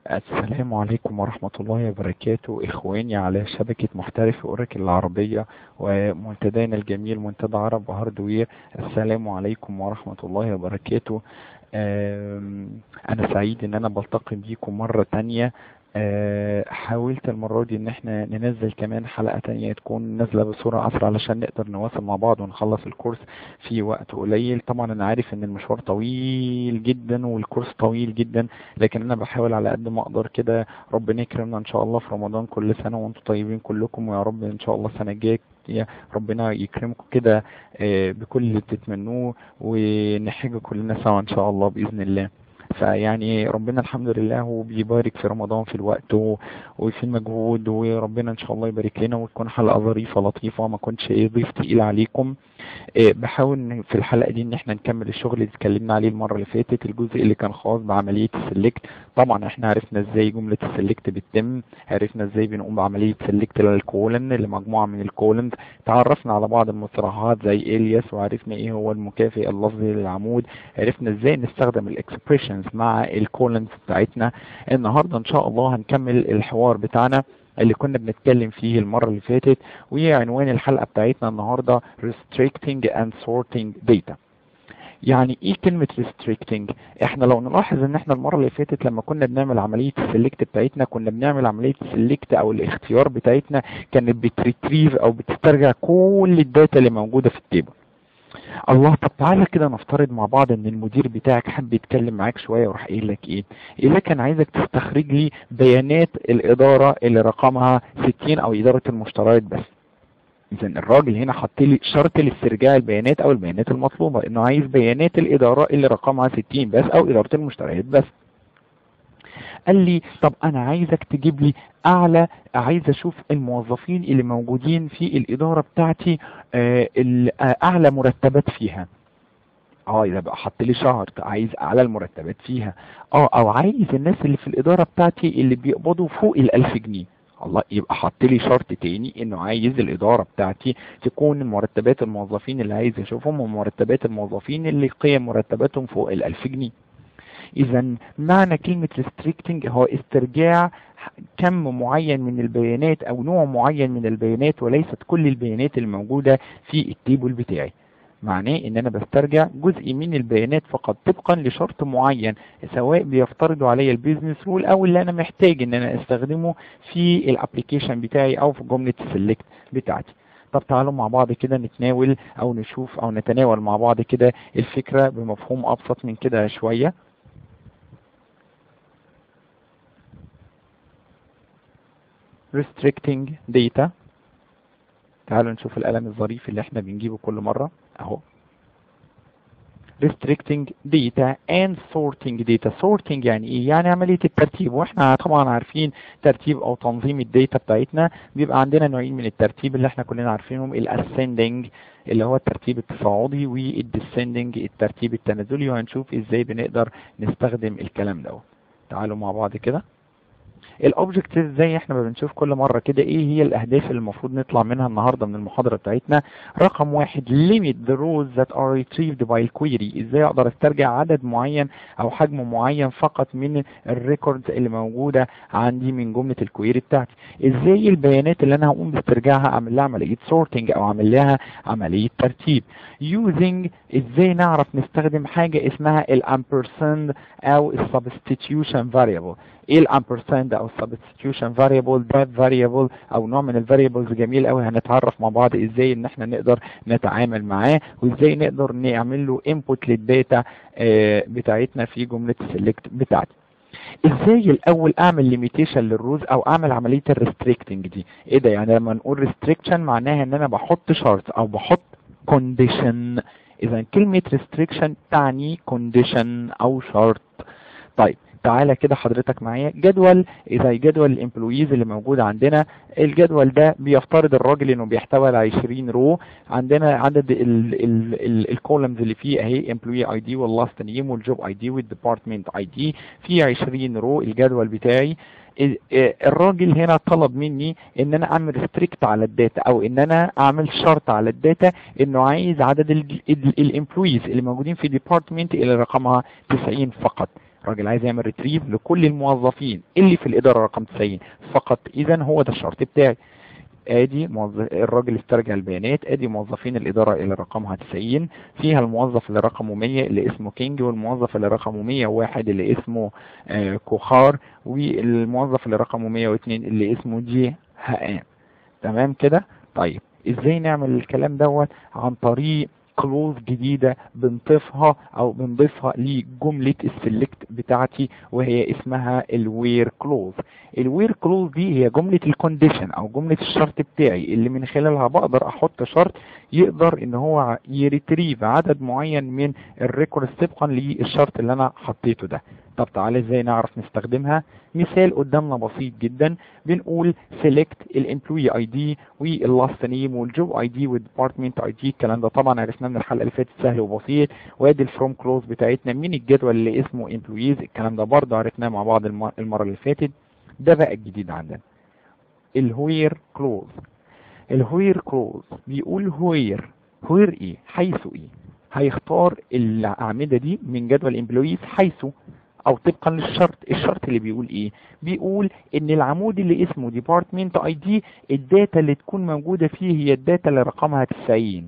السلام عليكم ورحمة الله وبركاته إخواني على شبكة محترف أوريكل العربية ومنتدانا الجميل منتدى عرب هاردوير السلام عليكم ورحمة الله وبركاته آم، أنا سعيد إن أنا بلتقي بيكم مرة تانية آه، حاولت المرة دي إن احنا ننزل كمان حلقة تانية تكون نازلة بسرعة أسرع علشان نقدر نواصل مع بعض ونخلص الكورس في وقت قليل طبعا أنا عارف إن المشوار طويل جدا والكورس طويل جدا لكن أنا بحاول على قد ما أقدر كده ربنا يكرمنا إن شاء الله في رمضان كل سنة وأنتم طيبين كلكم ويا رب إن شاء الله السنة الجاية يا ربنا يكرمكم كده آه، بكل اللي بتتمنوه ونحج كلنا سوا إن شاء الله بإذن الله فيعني ربنا الحمد لله هو بيبارك في رمضان في الوقت و- وفي المجهود وربنا ان شاء الله يبارك لنا وتكون حلقه ظريفه لطيفه ما كنتش ايه ضيف تقيل عليكم إيه بحاول إن في الحلقه دي ان احنا نكمل الشغل اللي اتكلمنا عليه المره اللي فاتت الجزء اللي كان خاص بعمليه السلكت طبعا احنا عرفنا ازاي جمله السلكت بتتم عرفنا ازاي بنقوم بعمليه سلكت للكولن لمجموعه من الكولنز تعرفنا على بعض المصطلحات زي الياس وعرفنا ايه هو المكافئ اللفظي للعمود عرفنا ازاي نستخدم الاكسبريشنز مع الكولنز بتاعتنا النهارده ان شاء الله هنكمل الحوار بتاعنا اللي كنا بنتكلم فيه المرة اللي فاتت وعنوان الحلقة بتاعتنا النهاردة restricting and sorting data يعني ايه كلمة restricting احنا لو نلاحظ ان احنا المرة اللي فاتت لما كنا بنعمل عملية السلكت بتاعتنا كنا بنعمل عملية السلكت او الاختيار بتاعتنا كانت بتريتريف او بتسترجع كل الداتا اللي موجودة في التيبل الله طب تعالى كده نفترض مع بعض ان المدير بتاعك حب يتكلم معاك شويه وراح قايل لك ايه؟ قايل لك انا عايزك تستخرج لي بيانات الاداره اللي رقمها 60 او اداره المشتريات بس. اذا الراجل هنا حط لي شرط لاسترجاع البيانات او البيانات المطلوبه انه عايز بيانات الاداره اللي رقمها 60 بس او اداره المشتريات بس. قال لي طب انا عايزك تجيب لي اعلى عايز اشوف الموظفين اللي موجودين في الاداره بتاعتي آه، ال- آه، اعلى مرتبات فيها اه يبقى حط لي شهر عايز اعلى المرتبات فيها اه او عايز الناس اللي في الاداره بتاعتي اللي بيقبضوا فوق الالف جنيه الله يبقى حط لي شرط تاني انه عايز الاداره بتاعتي تكون مرتبات الموظفين اللي عايز اشوفهم ومرتبات الموظفين اللي قيم مرتباتهم فوق الالف جنيه اذا معنى كلمة restricting هو استرجاع كم معين من البيانات او نوع معين من البيانات وليست كل البيانات الموجودة في التيبل بتاعي معناه ان انا بسترجع جزء من البيانات فقط طبقا لشرط معين سواء بيفترضوا عليا البيزنس رول او اللي انا محتاج ان انا استخدمه في الابليكيشن بتاعي او في جملة السلكت بتاعتي طب تعالوا مع بعض كده نتناول او نشوف او نتناول مع بعض كده الفكرة بمفهوم ابسط من كده شوية restricting data تعالوا نشوف القلم الظريف اللي احنا بنجيبه كل مرة اهو restricting data and sorting data sorting يعني ايه يعني عملية الترتيب واحنا طبعا عارفين ترتيب او تنظيم الداتا بتاعتنا بيبقى عندنا نوعين من الترتيب اللي احنا كلنا عارفينهم الاسcending اللي هو الترتيب التصاعدي والديسcending الترتيب التنازلي وهنشوف ازاي بنقدر نستخدم الكلام ده تعالوا مع بعض كده الاوبجكتيف زي احنا ما بنشوف كل مره كده ايه هي الاهداف اللي المفروض نطلع منها النهارده من المحاضره بتاعتنا رقم واحد limit the rows that are retrieved by query ازاي اقدر استرجع عدد معين او حجم معين فقط من الريكوردز اللي موجوده عندي من جمله الكويري بتاعتي ازاي البيانات اللي انا هقوم باسترجاعها اعمل لها عمليه sorting او اعمل لها عمليه ترتيب using ازاي نعرف نستخدم حاجه اسمها الامبرسند او السبستيتيوشن variable ايه الامبرسند او السبستيوشن فاريبل ده فاريبل او نوع من الفاريبلز جميل قوي هنتعرف مع بعض ازاي ان احنا نقدر نتعامل معاه وازاي نقدر نعمل له انبوت للداتا آه، بتاعتنا في جمله السلكت بتاعتي ازاي الاول اعمل ليميتيشن للروز او اعمل عمليه الريستريكتنج دي ايه ده يعني لما نقول ريستريكشن معناها ان انا بحط شرط او بحط كونديشن اذا كلمه ريستريكشن تعني كونديشن او شرط طيب تعالى كده حضرتك معايا جدول زي جدول الامبلويز اللي موجود عندنا الجدول ده بيفترض الراجل انه بيحتوي على 20 رو عندنا عدد الكولمز اللي فيه اهي امبلوي اي دي واللاست نيم والجوب اي دي والديبارتمنت اي دي في 20 رو الجدول بتاعي ال- آه، الراجل هنا طلب مني ان انا اعمل ريستريكت على الداتا او ان انا اعمل شرط على الداتا انه عايز عدد الامبلويز اللي موجودين في ديبارتمنت اللي رقمها 90 فقط الراجل عايز يعمل ريتريف لكل الموظفين اللي في الاداره رقم 90 فقط اذا هو ده الشرط بتاعي ادي موظف الراجل استرجع البيانات ادي موظفين الاداره اللي رقمها 90 فيها الموظف اللي رقمه 100 اللي اسمه كينج والموظف اللي رقمه 101 اللي اسمه آه كوخار والموظف اللي رقمه 102 اللي اسمه جي هقام تمام كده طيب ازاي نعمل الكلام دوت عن طريق كلوز جديدة بنضيفها او بنضيفها لجملة السلكت بتاعتي وهي اسمها الوير كلوز الوير كلوز دي هي جملة الكونديشن او جملة الشرط بتاعي اللي من خلالها بقدر احط شرط يقدر ان هو يريتريف عدد معين من الريكورد طبقا للشرط اللي انا حطيته ده طب تعالى ازاي نعرف نستخدمها مثال قدامنا بسيط جدا بنقول select الامبلوي اي دي واللاست نيم والجوب اي دي والديبارتمنت اي دي الكلام ده طبعا عرفناه من الحلقه اللي فاتت سهل وبسيط وادي الفروم كلوز بتاعتنا من الجدول اللي اسمه امبلويز الكلام ده برضه عرفناه مع بعض المره اللي فاتت ده بقى الجديد عندنا الهوير كلوز الهوير كلوز بيقول هوير هوير ايه حيث ايه هيختار الاعمده دي من جدول امبلويز حيث او طبقا للشرط الشرط اللي بيقول ايه بيقول ان العمود اللي اسمه ديبارتمنت اي دي الداتا اللي تكون موجودة فيه هي الداتا اللي رقمها 90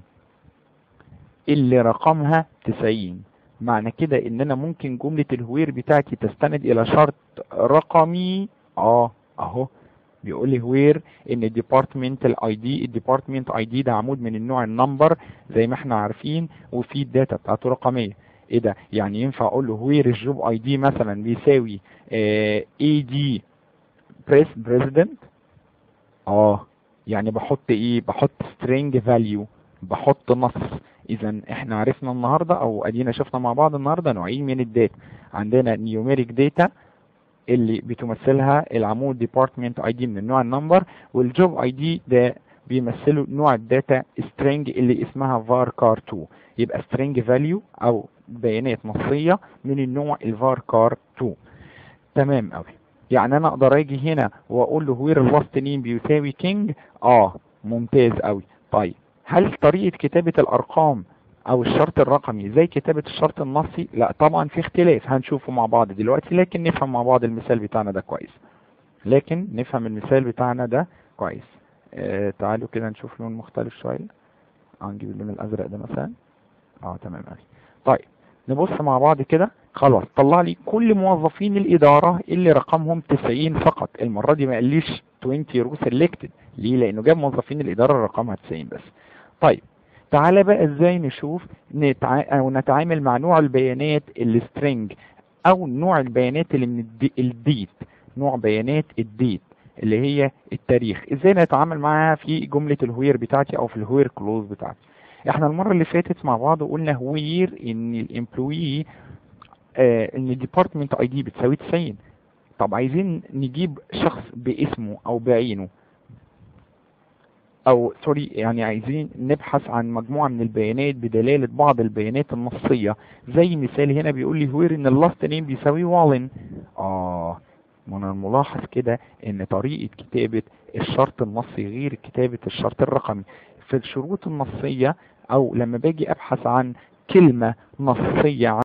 اللي رقمها 90 معنى كده ان انا ممكن جملة الهوير بتاعتي تستند الى شرط رقمي اه اهو بيقول لي وير ان الديبارتمنت الاي دي الديبارتمنت اي دي ده عمود من النوع النمبر زي ما احنا عارفين وفي الداتا بتاعته رقميه ايه ده يعني ينفع اقول له وير الجوب اي دي مثلا بيساوي اي دي بريس بريزيدنت اه يعني بحط ايه بحط string value بحط نص اذا احنا عرفنا النهارده او ادينا شفنا مع بعض النهارده نوعين من الداتا عندنا نيوميريك داتا اللي بتمثلها العمود ديبارتمنت اي دي من النوع النمبر والجوب اي دي ده بيمثلوا نوع الداتا string اللي اسمها varchar 2 يبقى string value او بيانات نصية من النوع الvarchar 2 تمام قوي يعني انا اقدر اجي هنا واقول له وير اللاست نيم بيساوي كينج اه ممتاز قوي طيب هل طريقة كتابة الارقام او الشرط الرقمي زي كتابة الشرط النصي لا طبعا في اختلاف هنشوفه مع بعض دلوقتي لكن نفهم مع بعض المثال بتاعنا ده كويس لكن نفهم المثال بتاعنا ده كويس آه تعالوا كده نشوف لون مختلف شوية هنجيب اللون الازرق ده مثلا اه تمام قوي طيب نبص مع بعض كده خلاص طلع لي كل موظفين الاداره اللي رقمهم 90 فقط المره دي ما قاليش 20 رو سيلكتد ليه لانه جاب موظفين الاداره رقمها 90 بس طيب تعالى بقى ازاي نشوف نتع... او نتعامل مع نوع البيانات السترنج او نوع البيانات اللي من الدي... الديت نوع بيانات الديت اللي هي التاريخ ازاي نتعامل معاها في جملة الهوير بتاعتي او في الهوير كلوز بتاعتي احنا المرة اللي فاتت مع بعض قلنا هوير ان الامبلوي آه ان الديبارتمنت اي دي بتساوي 90 طب عايزين نجيب شخص باسمه او بعينه او سوري يعني عايزين نبحث عن مجموعة من البيانات بدلالة بعض البيانات النصية زي مثال هنا بيقول لي هوير ان اللاست نيم بيساوي والن اه من الملاحظ كده ان طريقة كتابة الشرط النصي غير كتابة الشرط الرقمي في الشروط النصية او لما باجي ابحث عن كلمة نصية